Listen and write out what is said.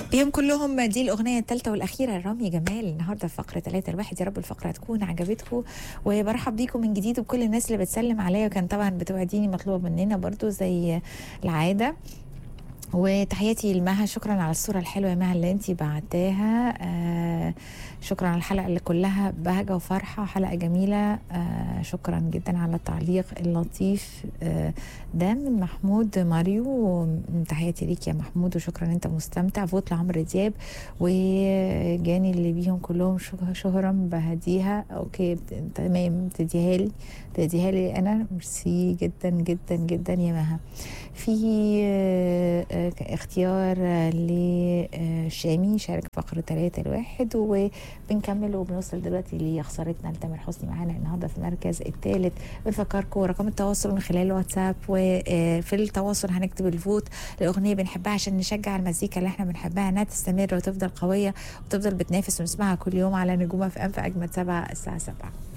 بيهم كلهم دي الأغنية الثالثة والأخيرة لرامي جمال النهاردة في فقرة ثلاثة الواحد يا رب الفقرة تكون عجبتكم وبرحب بيكم من جديد وكل الناس اللي بتسلم عليا وكان طبعا بتوعديني مطلوب مننا برضو زي العادة وتحياتي لمها شكرا على الصورة الحلوة يا مها اللي انتي بعتاها آه شكرا على الحلقة اللي كلها بهجة وفرحة حلقة جميلة آه شكرا جدا على التعليق اللطيف آه ده من محمود ماريو تحياتي ليك يا محمود وشكرا انت مستمتع فوت لعمرو دياب وجاني اللي بيهم كلهم شهرا بهديها اوكي تمام تديها لي تديها لي انا ميرسي جدا جدا جدا يا مها في اختيار لشامي شارك فقرة ثلاثة الواحد وبنكمل وبنوصل دلوقتي لخسارتنا لتامر حسني معانا النهارده في المركز الثالث بنفكركم رقم التواصل من خلال الواتساب وفي التواصل هنكتب الفوت لأغنية بنحبها عشان نشجع المزيكا اللي احنا بنحبها انها تستمر وتفضل قوية وتفضل بتنافس ونسمعها كل يوم على نجومها في أنف أجمد سبعة الساعة سبعة